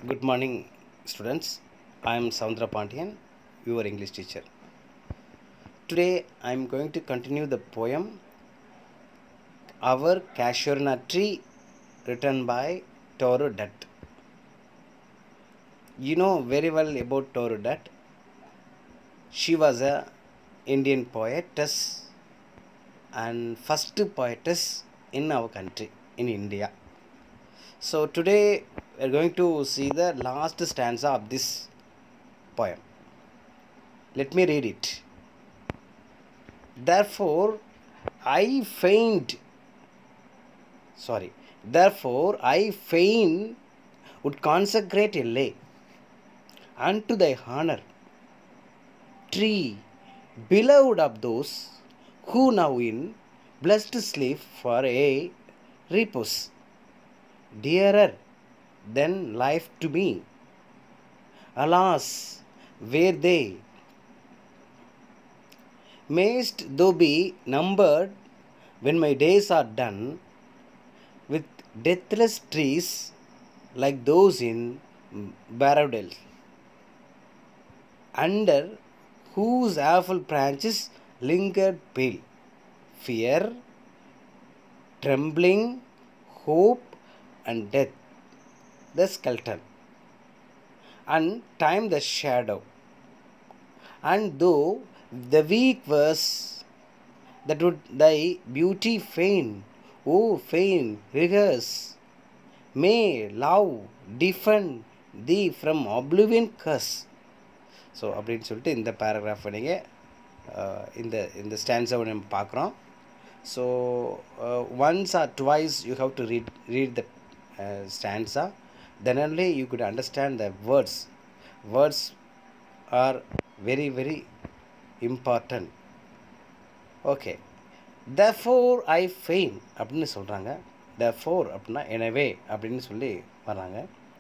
Good morning, students. I am Soundra Pandian, your English teacher. Today I am going to continue the poem Our Casuarina Tree, written by Toru Dutt. You know very well about Toru Dutt. She was a Indian poetess and first poetess in our country, in India. So today we are going to see the last stanza of this poem. Let me read it. Therefore, I faint. Sorry. Therefore, I fain would consecrate a lay unto thy honor, tree, beloved of those who now in blessed sleep for a repose, dearer than life to me. Alas, where they mayst thou be numbered when my days are done with deathless trees like those in Baradel, under whose awful branches lingered pale fear, trembling, hope, and death, the skeleton, and time the shadow. And though the weak verse that would thy beauty feign, O fain rehearse, may love defend thee from oblivion curse. So அப்படின்னு சொல்லிட்டு இந்த பேராகிராஃபை நீங்கள் இந்த இந்த ஸ்டான்ஸை நம்ம பார்க்குறோம் so once or twice you have to read read the stanza then only you could understand the words words are very very important okay therefore I faint அப்படின்னு சொல்கிறாங்க therefore அப்படின்னா எனவே அப்படின்னு சொல்லி வர்றாங்க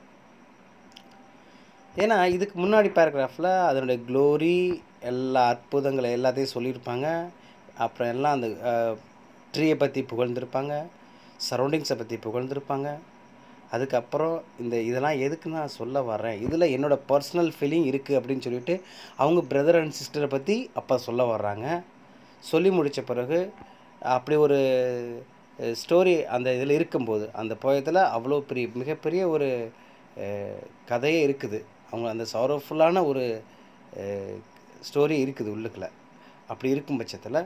ஏன்னா இதுக்கு முன்னாடி பேராகிராஃபில் அதனுடைய க்ளோரி எல்லா அற்புதங்களை எல்லாத்தையும் சொல்லியிருப்பாங்க அப்புறம் எல்லாம் அந்த ட்ரீயை பற்றி புகழ்ந்திருப்பாங்க சரௌண்டிங்ஸை பற்றி புகழ்ந்திருப்பாங்க அதுக்கப்புறம் இந்த இதெல்லாம் எதுக்கு நான் சொல்ல வர்றேன் இதில் என்னோடய பர்சனல் ஃபீலிங் இருக்குது அப்படின்னு சொல்லிட்டு அவங்க பிரதர் அண்ட் சிஸ்டரை பற்றி அப்போ சொல்ல வர்றாங்க சொல்லி முடித்த பிறகு அப்படி ஒரு ஸ்டோரி அந்த இதில் இருக்கும்போது அந்த போயத்தில் அவ்வளோ பெரிய மிகப்பெரிய ஒரு கதையே இருக்குது அவங்க அந்த சௌரஃபுல்லான ஒரு ஸ்டோரி இருக்குது உள்ளுக்குள்ள அப்படி இருக்கும் பட்சத்தில்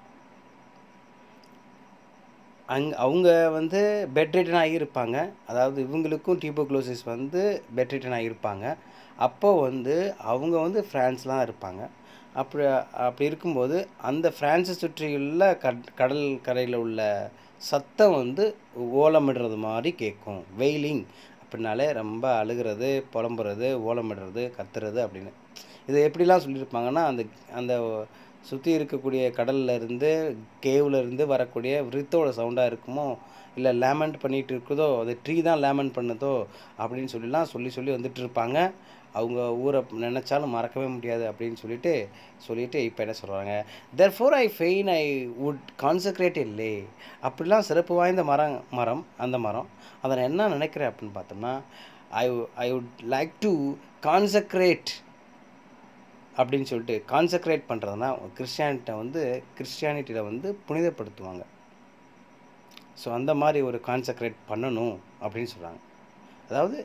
அங் அவங்க வந்து பெட் ரிட்டன் ஆகியிருப்பாங்க அதாவது இவங்களுக்கும் டியூபோக்ளோசிஸ் வந்து பெட் ரிட்டன் ஆகியிருப்பாங்க அப்போ வந்து அவங்க வந்து ஃப்ரான்ஸ்லாம் இருப்பாங்க அப்படி அப்படி இருக்கும்போது அந்த ஃப்ரான்ஸை சுற்றியுள்ள கட் கடல் கரையில் உள்ள சத்தம் வந்து ஓலமிடுறது மாதிரி கேட்கும் வெயிலிங் அப்படின்னாலே ரொம்ப அழுகிறது புலம்புறது ஓலமிடுறது கத்துறது அப்படின்னு இது எப்படிலாம் சொல்லியிருப்பாங்கன்னா அந்த அந்த சுற்றி இருக்கக்கூடிய கடல்ல இருந்து கேவில் இருந்து வரக்கூடிய விருத்தோட சவுண்டாக இருக்குமோ இல்லை லேமண்ட் பண்ணிகிட்டு இருக்குதோ அது ட்ரீ தான் லேமண்ட் பண்ணுதோ அப்படின்னு சொல்லிலாம் சொல்லி சொல்லி வந்துட்டு இருப்பாங்க அவங்க ஊரை நினச்சாலும் மறக்கவே முடியாது அப்படின்னு சொல்லிட்டு சொல்லிட்டு இப்போ என்ன சொல்கிறாங்க therefore I fain I would concentrate இல்லே அப்படிலாம் சிறப்பு வாய்ந்த மரம் மரம் அந்த மரம் அதை நான் என்ன நினைக்கிறேன் அப்படின்னு பார்த்தோம்னா I I would like to consecrate அப்படின்னு சொல்லிட்டு கான்சக்ரேட் பண்ணுறதுனா கிறிஸ்டியானிட்ட வந்து கிறிஸ்டியானிட்டியில் வந்து புனிதப்படுத்துவாங்க ஸோ அந்த மாதிரி ஒரு கான்சக்ரேட் பண்ணணும் அப்படின்னு சொல்கிறாங்க அதாவது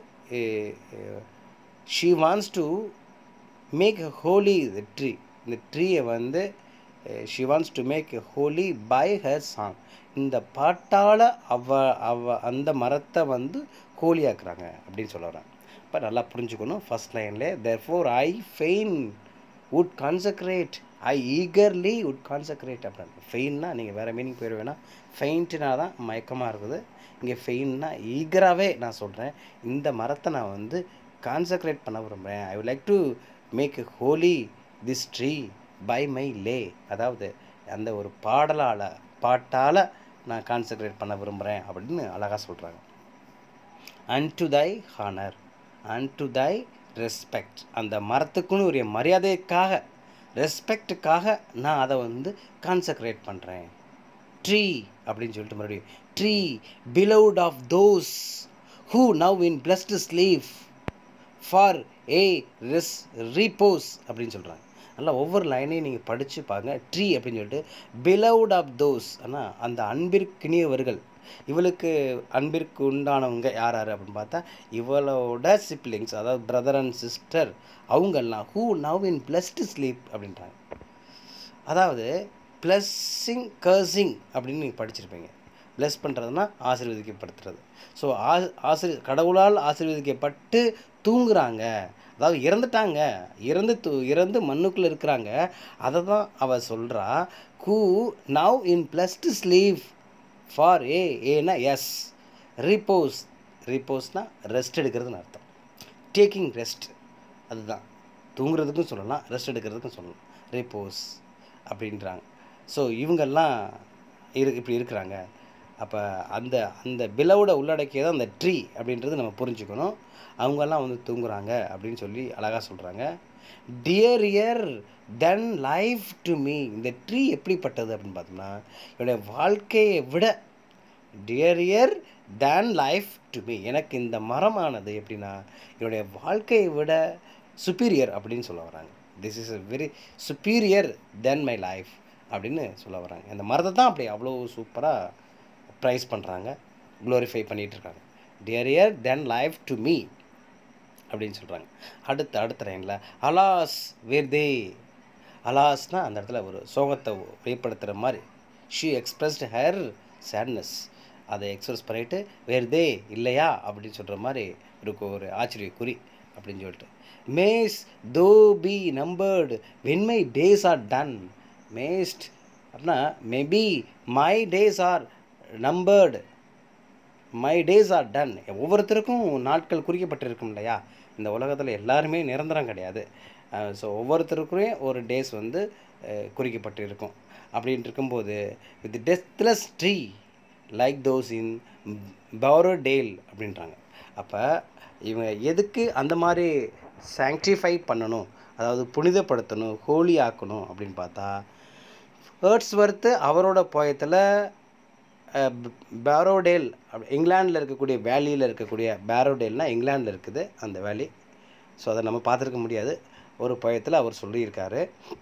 she wants to make a holy the tree இந்த ட்ரீயை வந்து she wants to make a holy by her song இந்த பாட்டால் அவ அவ அந்த மரத்தை வந்து ஹோலியாக்குறாங்க அப்படின்னு சொல்ல வரேன் இப்போ நல்லா புரிஞ்சுக்கணும் ஃபஸ்ட் லைனில் therefore I fain would consecrate I eagerly would consecrate அப்படின்னு ஃபெயின்னா நீங்கள் வேறு மீனிங் போயிட வேணாம் ஃபெயின்ட்னா தான் மயக்கமாக இருக்குது இங்கே ஃபெயின்னா ஈகராகவே நான் சொல்கிறேன் இந்த மரத்தை நான் வந்து கான்சக்ரேட் பண்ண விரும்புகிறேன் I would like to make holy this tree by my lay அதாவது அந்த ஒரு பாடலால் பாட்டால் நான் கான்சன்ட்ரேட் பண்ண விரும்புகிறேன் அப்படின்னு அழகாக சொல்கிறாங்க and to thy honour and to thy respect அந்த மரத்துக்குன்னு ஒரு மரியாதைக்காக ரெஸ்பெக்டுக்காக நான் அதை வந்து கான்சன்ட்ரேட் பண்ணுறேன் ட்ரீ அப்படின்னு சொல்லிட்டு மறுபடியும் tree beloved of those who now in blessed sleep for a ரிஸ் ரீபோஸ் அப்படின்னு சொல்கிறாங்க நல்லா ஒவ்வொரு லைனையும் நீங்கள் படித்து பாருங்க ட்ரீ அப்படின்னு சொல்லிட்டு பிலவுட் ஆஃப் தோஸ் ஆனால் அந்த அன்பிற்கினியவர்கள் இவளுக்கு அன்பிற்கு உண்டானவங்க யார் யார் அப்படின்னு பார்த்தா இவளோட சிப்ளிங்ஸ் அதாவது பிரதர் அண்ட் சிஸ்டர் அவங்கெல்லாம் who now in blessed sleep அப்படின்றாங்க அதாவது ப்ளஸ்ஸிங் கர்சிங் அப்படின்னு நீங்கள் படிச்சிருப்பீங்க ப்ளஸ் பண்ணுறதுனா ஆசீர்வதிக்கப்படுத்துறது ஸோ ஆ ஆசிர் கடவுளால் ஆசீர்வதிக்கப்பட்டு தூங்குறாங்க அதாவது இறந்துட்டாங்க இறந்து தூ இறந்து மண்ணுக்குள்ளே இருக்கிறாங்க அதை தான் அவள் சொல்கிறா who now in blessed sleep for a ஏனா எஸ் ரிப்போஸ் ரிப்போஸ்னால் ரெஸ்ட் எடுக்கிறதுன்னு அர்த்தம் டேக்கிங் ரெஸ்ட் அதுதான் தூங்குறதுக்கும் சொல்லலாம் ரெஸ்ட் எடுக்கிறதுக்கும் சொல்லலாம் ரிப்போஸ் அப்படின்றாங்க ஸோ இவங்கெல்லாம் இரு இப்படி இருக்கிறாங்க அப்போ அந்த அந்த பிலவோட உள்ளடக்கியது அந்த ட்ரீ அப்படின்றது நம்ம புரிஞ்சுக்கணும் அவங்கெல்லாம் வந்து தூங்குறாங்க அப்படின்னு சொல்லி அழகாக சொல்கிறாங்க dearer than life to me இந்த ட்ரீ எப்படிப்பட்டது அப்படின்னு பார்த்தோம்னா என்னுடைய வாழ்க்கையை விட dearer than life to me எனக்கு இந்த மரமானது எப்படின்னா என்னுடைய வாழ்க்கையை விட சுப்பீரியர் அப்படின்னு சொல்ல வராங்க this is a very superior than my life அப்படின்னு சொல்ல வராங்க இந்த மரத்தை தான் அப்படி அவ்வளோ சூப்பராக ப்ரைஸ் பண்ணுறாங்க க்ளோரிஃபை பண்ணிகிட்டு இருக்காங்க dearer than life to me அப்படின்னு சொல்கிறாங்க அடுத்த அடுத்த லைனில் அலாஸ் வேர் தே அலாஸ்னால் அந்த இடத்துல ஒரு சோகத்தை வெளிப்படுத்துகிற மாதிரி ஷீ எக்ஸ்பிரஸ்ட் ஹேர் சேட்னஸ் அதை எக்ஸ்பிரஸ் பண்ணிவிட்டு வேர் தே இல்லையா அப்படின்னு சொல்கிற மாதிரி இருக்கும் ஒரு ஆச்சரிய குறி அப்படின்னு சொல்லிட்டு mayst thou be numbered when my days are done mayst அப்படின்னா maybe my days are numbered my days are done ஒவ்வொருத்தருக்கும் நாட்கள் குறிக்கப்பட்டிருக்கும் இல்லையா இந்த உலகத்தில் எல்லாருமே நிரந்தரம் கிடையாது ஸோ ஒவ்வொருத்தருக்குமே ஒரு டேஸ் வந்து அஹ், குறிக்கப்பட்டு இருக்கும் அப்படின்ட்டு இருக்கும்போது with deathless tree like those in tale அப்படின்றாங்க அப்போ இவங்க எதுக்கு அந்த மாதிரி சாங்டிஃபை பண்ணணும் அதாவது புனிதப்படுத்தணும் ஹோலி ஆக்கணும் அப்படின்னு பார்த்தா வேர்ட்ஸ்வர்த்து அவரோட போயத்தில் பேரோடேல் இங்கிலாண்டில் இருக்கக்கூடிய வேலியில் இருக்கக்கூடிய பேரோடேல்னால் இங்கிலாண்டில் இருக்குது அந்த வேலி ஸோ அதை நம்ம பார்த்துருக்க முடியாது ஒரு போயத்தில் அவர் சொல்லியிருக்காரு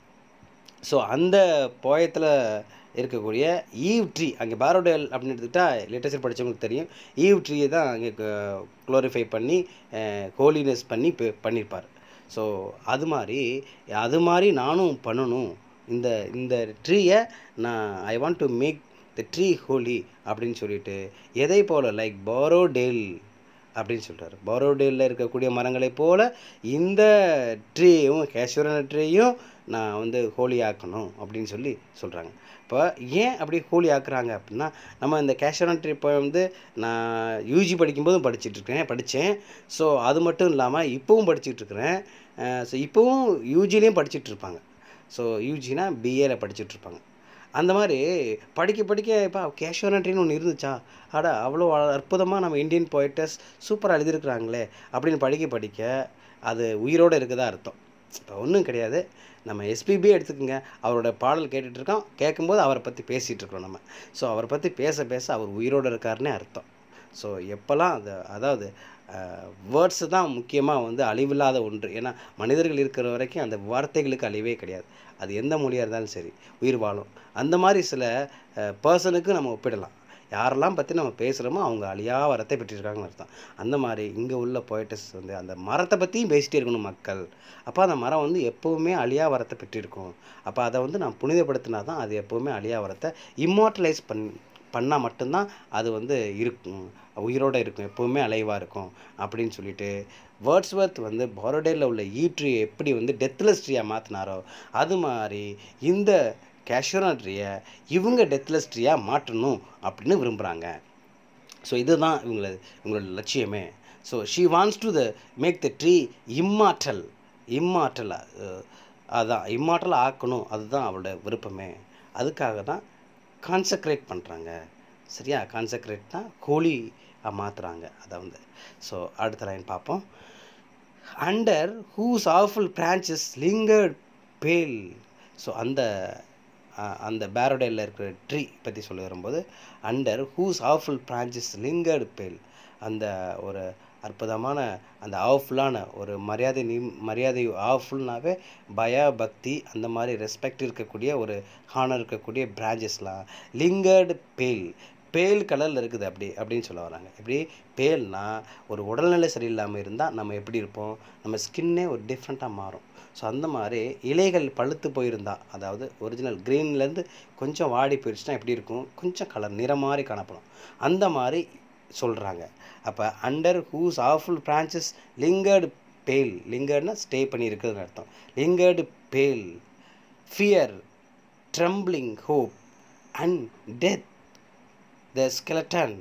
ஸோ அந்த போயத்தில் இருக்கக்கூடிய ஈவ் ட்ரீ அங்கே பேரோடேல் அப்படின்னு எடுத்துக்கிட்டா லிட்டரேச்சர் படித்தவங்களுக்கு தெரியும் ஈவ் ட்ரீயை தான் அங்கே க்ளோரிஃபை பண்ணி ஹோலினஸ் பண்ணி பே- பண்ணியிருப்பார் ஸோ அது மாதிரி அது மாதிரி நானும் பண்ணணும் இந்த இந்த ட்ரீயை நான் I want to make the tree holy அப்படின்னு சொல்லிட்டு எதை போல் லைக் பாரோடேல் அப்படின்னு சொல்கிறார் பாரோடேலில் இருக்கக்கூடிய மரங்களைப் போல் இந்த ட்ரீயும் கேஷ்வரன் ட்ரீயும் நான் வந்து ஹோலி ஆக்கணும் அப்படின்னு சொல்லி சொல்கிறாங்க இப்போ ஏன் அப்படி ஹோலி ஆக்குறாங்க அப்படின்னா நம்ம இந்த கேஷ்வரன் ட்ரீ இப்போ வந்து நான் யூஜி படிக்கும்போதும் படிச்சுட்டு இருக்கேன் படித்தேன் ஸோ அது மட்டும் இல்லாமல் இப்போவும் படிச்சுட்டு இருக்கிறேன் ஸோ இப்போவும் யூஜிலையும் படிச்சுட்டு இருப்பாங்க ஸோ யூஜினா பிஏல படிச்சுட்டு இருப்பாங்க அந்த மாதிரி படிக்க படிக்க இப்போ கேஷுவலன்ட்ரின்னு ஒன்று இருந்துச்சா அட அவ்வளோ அற்புதமாக நம்ம இந்தியன் போய்ட்டஸ் சூப்பராக எழுதியிருக்கிறாங்களே அப்படின்னு படிக்க படிக்க அது உயிரோடு இருக்கதா அர்த்தம் இப்போ ஒன்றும் கிடையாது நம்ம எஸ்பிபி எடுத்துக்கோங்க அவரோட பாடல் கேட்டுட்டு இருக்கோம் கேட்கும்போது அவரை பற்றி பேசிகிட்டு இருக்கிறோம் நம்ம ஸோ அவரை பற்றி பேச பேச அவர் உயிரோடு இருக்காருன்னே அர்த்தம் ஸோ எப்போல்லாம் அது அதாவது வேர்ட்ஸு தான் முக்கியமாக வந்து அழிவில்லாத ஒன்று ஏன்னா மனிதர்கள் இருக்கிற வரைக்கும் அந்த வார்த்தைகளுக்கு அழிவே கிடையாது அது எந்த மொழியாக இருந்தாலும் சரி உயிர் வாழும் அந்த மாதிரி சில பர்சனுக்கு நம்ம ஒப்பிடலாம் யாரெல்லாம் பற்றி நம்ம பேசுகிறோமோ அவங்க அழியா வரத்தை பெற்றிருக்காங்கன்னு அர்த்தம் அந்த மாதிரி இங்கே உள்ள போய்ட்டஸ் வந்து அந்த மரத்தை பற்றியும் பேசிட்டே இருக்கணும் மக்கள் அப்போ அந்த மரம் வந்து எப்போவுமே அழியா வரத்தை பெற்றிருக்கும் அப்போ அதை வந்து நான் புனிதப்படுத்தினா தான் அது எப்போவுமே அழியா வரத்தை இம்மோட்டலைஸ் பண் பண்ணால் மட்டும்தான் அது வந்து இருக்கும் உயிரோடு இருக்கும் எப்போவுமே அலைவாக இருக்கும் அப்படின்னு சொல்லிட்டு வேர்ட்ஸ்வர்த் வந்து பாரோடேல உள்ள ஈட்ரியை எப்படி வந்து டெத்லெஸ் ட்ரீயாக மாற்றினாரோ அது மாதிரி இந்த கேஷுவரன் ட்ரீயை இவங்க டெத்லெஸ் ட்ரீயாக மாற்றணும் அப்படின்னு விரும்புகிறாங்க ஸோ இதுதான் இவங்கள இவங்களோட லட்சியமே so she wants to the make the tree immortal immortal அதான் இம்மாற்றல் ஆக்கணும் அதுதான் அவளோட விருப்பமே அதுக்காக தான் கான்சக்ரேட் பண்ணுறாங்க சரியா கான்சக்ரேட்னா கோழி மாற்றுறாங்க அதை வந்து ஸோ அடுத்த லைன் பார்ப்போம் under whose awful branches lingered pale so அந்த அஹ், அந்த பேரோடேல இருக்கிற ட்ரீ பற்றி சொல்ல வரும்போது under whose awful branches lingered pale அந்த ஒரு அற்புதமான அந்த ஆவஃபுல்லான ஒரு மரியாதை நி மரியாதை ஆவஃபுல்னாவே பயா பக்தி அந்த மாதிரி ரெஸ்பெக்ட் இருக்கக்கூடிய ஒரு ஹானர் இருக்கக்கூடிய பிரான்ச்சஸ்லாம் லிங்கர்டு பேல் பேல் கலரில் இருக்குது அப்படி அப்படின்னு சொல்ல வராங்க எப்படி பேல்னா ஒரு உடல்நிலை சரியில்லாமல் இருந்தால் நம்ம எப்படி இருப்போம் நம்ம ஸ்கின்னே ஒரு டிஃப்ரெண்ட்டாக மாறும் ஸோ அந்த மாதிரி இலைகள் பழுத்து போயிருந்தா அதாவது ஒரிஜினல் க்ரீன்லேருந்து கொஞ்சம் வாடி போயிடுச்சுன்னா எப்படி இருக்கும் கொஞ்சம் கலர் நிறம் மாதிரி காணப்படும் அந்த மாதிரி சொல்கிறாங்க அப்போ under whose awful branches lingered pale லிங்கர்ட்னா ஸ்டே பண்ணி இருக்குதுன்னு அர்த்தம் lingered pale fear trembling hope and death the skeleton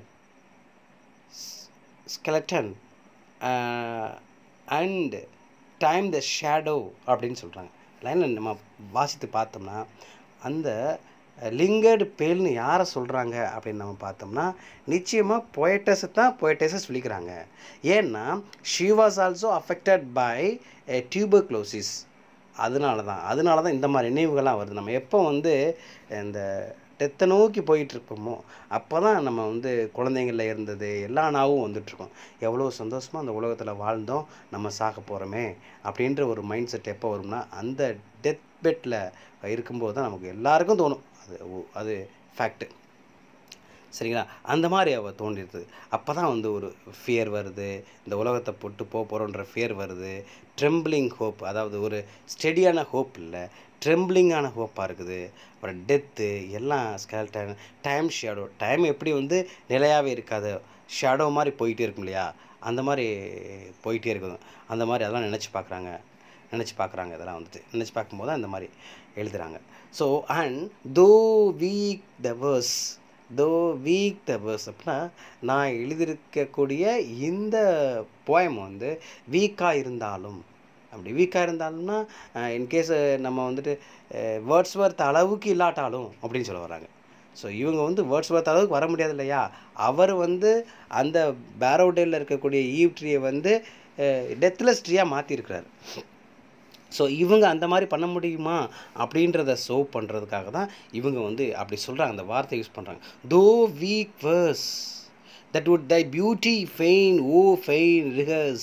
skeleton and time the shadow அப்படின்னு சொல்கிறாங்க லைனில் நம்ம வாசித்து பார்த்தோம்னா அந்த லிங்கர்டு பேல்னு யாரை சொல்கிறாங்க அப்படின்னு நம்ம பார்த்தோம்னா நிச்சயமாக பொயட்டஸை தான் பொயட்டஸை சொல்லிக்கிறாங்க ஏன்னா she was also affected by tuberculosis அதனால தான் அதனால தான் இந்த மாதிரி நினைவுகள்லாம் வருது நம்ம எப்போ வந்து இந்த டெத்தை நோக்கி போயிட்டு இருப்போமோ அப்போ தான் நம்ம வந்து குழந்தைங்களில் இருந்தது எல்லா நாவும் வந்துட்டுருக்கோம் எவ்வளோ சந்தோஷமாக அந்த உலகத்தில் வாழ்ந்தோம் நம்ம சாக போகிறோமே அப்படின்ற ஒரு மைண்ட் செட் எப்போ வரும்னா அந்த டெத் பெட்டில் இருக்கும்போது தான் நமக்கு எல்லாருக்கும் தோணும் அது ஓ- அது ஃபேக்ட்டு சரிங்களா அந்த மாதிரி அவள் தோன்றிடுது அப்போ தான் வந்து ஒரு ஃபியர் வருது இந்த உலகத்தை போட்டு போக போகிறோன்ற ஃபியர் வருது ட்ரெம்பிளிங் ஹோப் அதாவது ஒரு ஸ்டெடியான ஹோப் இல்லை ட்ரெம்பிளிங்கான ஹோப்பாக இருக்குது அப்புறம் டெத்து எல்லாம் ஸ்கெல்டன் டைம் ஷேடோ டைம் எப்படி வந்து நிலையாகவே இருக்காது ஷேடோ மாதிரி போயிட்டே இருக்கும் இல்லையா அந்த மாதிரி போயிட்டே இருக்குது அந்த மாதிரி அதெல்லாம் நினச்சி பார்க்குறாங்க நினச்சி பார்க்குறாங்க இதெல்லாம் வந்துட்டு நினச்சி பார்க்கும்போது அந்த மாதிரி எழுதுகிறாங்க so and though weak the verse though weak the verse அப்படின்னா நான் எழுதியிருக்கக்கூடிய இந்த போயம் வந்து வீக்காக இருந்தாலும் அப்படி வீக்காக இருந்தாலும்னா இன்கேஸ் நம்ம வந்துட்டு வேர்ட்ஸ் ஒர்த் அளவுக்கு இல்லாட்டாலும் அப்படின்னு சொல்ல வராங்க ஸோ இவங்க வந்து வேர்ட்ஸ் ஒர்த் அளவுக்கு வர முடியாது இல்லையா அவர் வந்து அந்த பேரோடேலில் இருக்கக்கூடிய ஈவ் ட்ரீயை வந்து டெத்லெஸ் ட்ரீயாக மாற்றிருக்கிறாரு ஸோ இவங்க அந்த மாதிரி பண்ண முடியுமா அப்படின்றத சோ பண்ணுறதுக்காக தான் இவங்க வந்து அப்படி சொல்கிறாங்க அந்த வார்த்தை யூஸ் பண்ணுறாங்க though weak verse that would thy beauty fain oh fain rehearse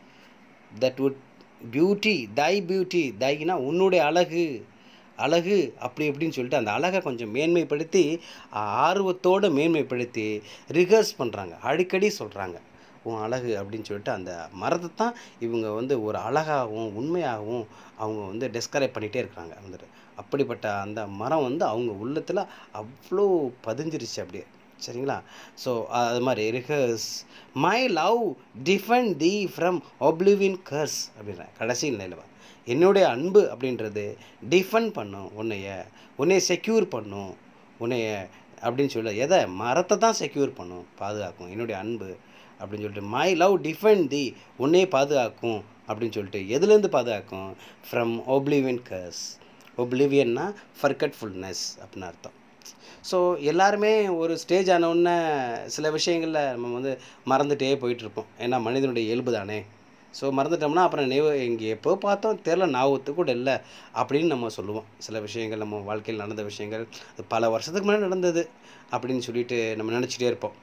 that would beauty thy beauty தைனா உன்னுடைய அழகு அழகு அப்படி இப்படின்னு சொல்லிட்டு அந்த அழகை கொஞ்சம் மேன்மைப்படுத்தி ஆர்வத்தோடு மேன்மைப்படுத்தி ரிஹர்ஸ் பண்ணுறாங்க அடிக்கடி சொல்கிறாங்க உன் அழகு அப்படின்னு சொல்லிட்டு அந்த மரத்தை தான் இவங்க வந்து ஒரு அழகாகவும் உண்மையாகவும் அவங்க வந்து டெஸ்கரைப் பண்ணிகிட்டே இருக்கிறாங்க வந்துட்டு அப்படிப்பட்ட அந்த மரம் வந்து அவங்க உள்ளத்தில் அவ்வளோ பதிஞ்சிருச்சு அப்படியே சரிங்களா ஸோ அது மாதிரி rehearse my love defend thee from oblivion curse அப்படின்ற கடைசி நிலையில் என்னுடைய அன்பு அப்படின்றது டிஃபெண்ட் பண்ணும் உன்னைய உன்னைய செக்யூர் பண்ணும் உன்னைய அப்படின்னு சொல்ல எதை மரத்தை தான் செக்யூர் பண்ணும் பாதுகாக்கும் என்னுடைய அன்பு அப்படின்னு சொல்லிட்டு மை லவ் டிஃபெண்ட் தி உன்னையே பாதுகாக்கும் அப்படின்னு சொல்லிட்டு எதுலேருந்து பாதுகாக்கும் ஃப்ரம் ஒப்ளிவியன் கர்ஸ் ஒப்ளிவியன்னா ஃபர்கட்ஃபுல்னஸ் அப்படின்னு அர்த்தம் ஸோ எல்லாருமே ஒரு ஸ்டேஜ் ஆனவுடனே சில விஷயங்களில் நம்ம வந்து மறந்துட்டே போயிட்டுருப்போம் ஏன்னா மனிதனுடைய இயல்பு தானே ஸோ மறந்துட்டோம்னா அப்புறம் நினைவு இங்கே எப்போ பார்த்தோம் தெரில ஞாபகத்து கூட இல்லை அப்படின்னு நம்ம சொல்லுவோம் சில விஷயங்கள் நம்ம வாழ்க்கையில் நடந்த விஷயங்கள் அது பல வருஷத்துக்கு முன்னாடி நடந்தது அப்படின்னு சொல்லிட்டு நம்ம நினச்சிட்டே இருப்போம்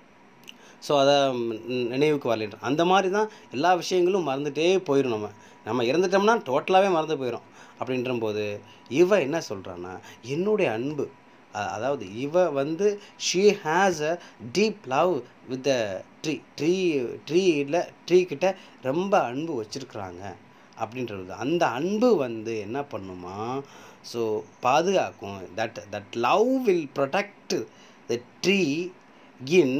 ஸோ அதை ம், நினைவுக்கு வரலைன்ற அந்த மாதிரி தான் எல்லா விஷயங்களும் மறந்துட்டே போயிடும் நம்ம நம்ம இறந்துட்டோம்னா டோட்டலாகவே மறந்து போயிடும் அப்படின்ற போது இவ என்ன சொல்கிறான்னா என்னுடைய அன்பு அ- அதாவது இவ வந்து she has a deep love with the tree tree ட்ரீயில் ட்ரீ கிட்ட ரொம்ப அன்பு வச்சுருக்குறாங்க அப்படின்றது அந்த அன்பு வந்து என்ன பண்ணுமா ஸோ பாதுகாக்கும் that that love will protect the tree in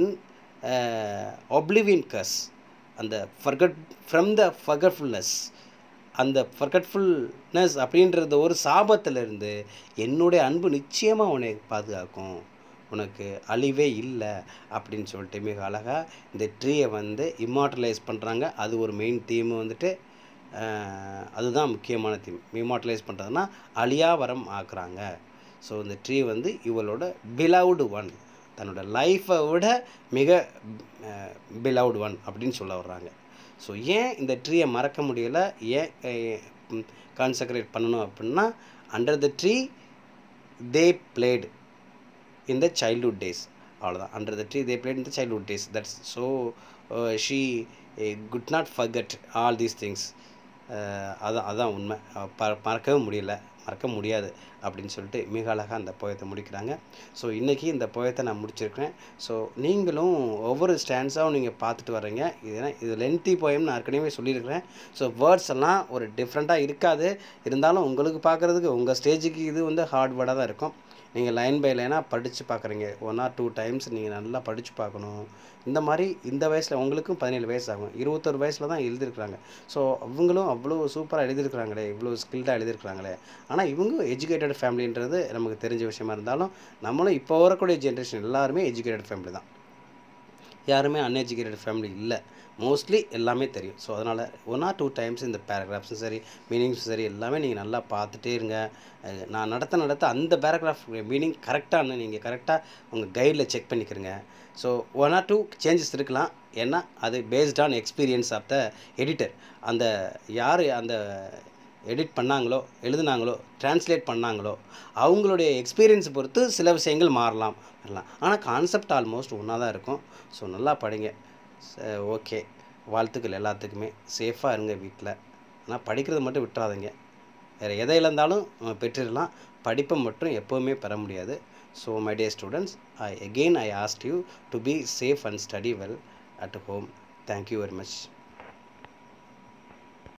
oblivion curse அந்த ஃபர்கட் ஃப்ரம் த ஃபர்கட்ஃபுல்னஸ் அந்த ஃபர்கட்ஃபுல்னஸ் அப்படின்றது ஒரு சாபத்திலிருந்து என்னுடைய அன்பு நிச்சயமாக உன்னை பாதுகாக்கும் உனக்கு அழிவே இல்லை அப்படின்னு சொல்லிட்டு மிக அழகாக இந்த ட்ரீயை வந்து இம்மார்டலைஸ் பண்ணுறாங்க அது ஒரு மெயின் தீம் வந்துட்டு அஹ், அதுதான் முக்கியமான தீம் இம்மார்டலைஸ் பண்ணுறதுனா அழியா வரம் ஆக்குறாங்க ஸோ இந்த ட்ரீ வந்து இவளோட பிலவுடு ஒன் தன்னோட லைஃப்பை விட மிக பிலவுட் ஒன் அப்படின்னு சொல்ல வர்றாங்க ஸோ ஏன் இந்த ட்ரீயை மறக்க முடியலை ஏன் கான்சக்ரேட் பண்ணணும் அப்படின்னா under the tree they played in the childhood days அவ்வளோதான் under the tree they played in the childhood days that's so she could not forget all these things அதான் அதான் உண்மை ப மறக்கவே முடியல மறக்க முடியாது அப்படின்னு சொல்லிட்டு மிக அழகாக அந்த போயத்தை முடிக்கிறாங்க ஸோ இன்றைக்கி இந்த போயத்தை நான் முடிச்சிருக்கிறேன் ஸோ நீங்களும் ஒவ்வொரு ஸ்டாண்ட்ஸாகவும் நீங்கள் பார்த்துட்டு வர்றீங்க இது ஏன்னா இது லென்த்தி போயம் நான் ஏற்கனவே சொல்லியிருக்கிறேன் ஸோ வேர்ட்ஸ் எல்லாம் ஒரு டிஃப்ரெண்ட்டாக இருக்காது இருந்தாலும் உங்களுக்கு பார்க்குறதுக்கு உங்கள் ஸ்டேஜுக்கு இது வந்து ஹார்ட் வேர்டாக தான் இருக்கும் நீங்கள் லைன் பை லைனாக படித்து பார்க்குறீங்க ஒன் ஆர் டூ டைம்ஸ் நீங்கள் நல்லா படித்து பார்க்கணும் இந்த மாதிரி இந்த வயசில் உங்களுக்கும் பதினேழு வயசு ஆகும் இருபத்தொரு வயசில் தான் எழுதியிருக்கிறாங்க ஸோ அவங்களும் அவ்வளோ சூப்பராக எழுதியிருக்கிறாங்களே இவ்வளோ ஸ்கில்டாக எழுதியிருக்கிறாங்களே ஆனால் இவங்க எஜுகேட்டட் ஃபேமிலின்றது நமக்கு தெரிஞ்ச விஷயமா இருந்தாலும் நம்மளும் இப்போ வரக்கூடிய ஜென்ரேஷன் எல்லாருமே எஜுகேட்டட் ஃபேமிலி தான் யாருமே அன்எஜுகேட்டட் ஃபேமிலி இல்லை மோஸ்ட்லி எல்லாமே தெரியும் ஸோ அதனால் ஒன் ஆர் டூ டைம்ஸ் இந்த பேராகிராஃப்ஸும் சரி மீனிங்ஸும் சரி எல்லாமே நீங்கள் நல்லா பார்த்துட்டே இருங்க அஹ் நான் நடத்த நடத்த அந்த பேராகிராஃப் மீனிங் கரெக்டானு நீங்கள் கரெக்டாக உங்கள் கைடில் செக் பண்ணிக்கிறங்க so one or two changes இருக்கலாம் ஏன்னா அது based on experience of the editor அந்த யார் அந்த எடிட் பண்ணாங்களோ எழுதுனாங்களோ டிரான்ஸ்லேட் பண்ணாங்களோ அவங்களுடைய எக்ஸ்பீரியன்ஸ் பொறுத்து சில விஷயங்கள் மாறலாம் வரலாம் ஆனால் கான்செப்ட் ஆல்மோஸ்ட் ஒன்றா தான் இருக்கும் ஸோ நல்லா படிங்க ஓகே வாழ்த்துக்கள் எல்லாத்துக்குமே சேஃபாக இருங்க வீட்டில் ஆனால் படிக்கிறத மட்டும் விட்டுறாதீங்க வேறு எதை இழந்தாலும் நம்ம பெற்றிடலாம் படிப்பை மட்டும் எப்போவுமே பெற முடியாது so my dear students I again I asked you to be safe and study well at home thank you very much